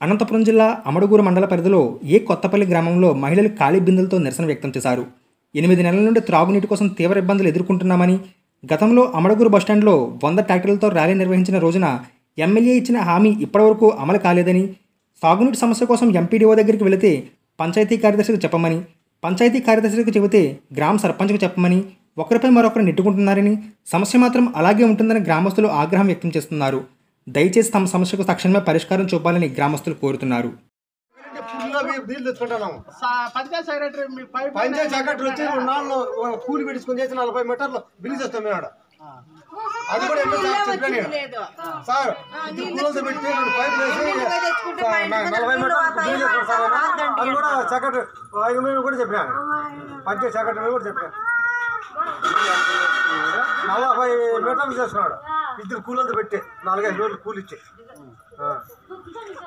అనంతపురం జిల్లా అమడుగూరు మండల పరిధిలో ఏ కొత్తపల్లి గ్రామంలో మహిళలు ఖాళీ బిందెలతో నిరసన వ్యక్తం చేశారు ఎనిమిది నెలల నుండి త్రాగునీటి కోసం తీవ్ర ఇబ్బందులు ఎదుర్కొంటున్నామని గతంలో అమడుగూరు బస్టాండ్లో వంద ట్రాక్టర్లతో ర్యాలీ నిర్వహించిన రోజున ఎమ్మెల్యే ఇచ్చిన హామీ ఇప్పటివరకు అమలు కాలేదని సాగునీటి సమస్య కోసం ఎంపీడీఓ దగ్గరికి వెళితే పంచాయతీ కార్యదర్శికి చెప్పమని పంచాయతీ కార్యదర్శికి చెబితే గ్రామ సర్పంచ్కు చెప్పమని ఒకరిపై మరొకరు నెట్టుకుంటున్నారని సమస్య మాత్రం అలాగే ఉంటుందని గ్రామస్తులు ఆగ్రహం వ్యక్తం చేస్తున్నారు దయచేసి తమ సమస్యకు తక్షణమే పరిష్కారం చూపాలని గ్రామస్తులు కోరుతున్నారు ఫుల్గా బిల్లు తెచ్చుకుంటున్నాము సా- పంచాయత్ సెక్రటరీ మీ పై పైన పంచాయత్ సెక్రటరీ వచ్చి రెండు నాలుగు కూలి పెట్టుకుని చేసి నలభై మీటర్లు బిల్లు చేస్తాం మేము ఆడ అది కూడా ఎన్నో సార్లు చెప్పాను నేను. సార్ ఇది కూలతో పెట్టి రెండు పైపులు వేసి సార్, నా- నలభై మీటర్లు బిల్లు చేస్తాం సార్ ఆయన. అది కూడా సెక్రటరీ ఐదు మేము కూడా చెప్పాను పంచాయత్ సెక్రటరీ కూడా చెప్పాను నలభై మీటర్లు చేస్తున్నాడు ఇద్దరు కూలంతా పెట్టి నాలుగైదు రోజులు కూలి ఇచ్చి ఆ.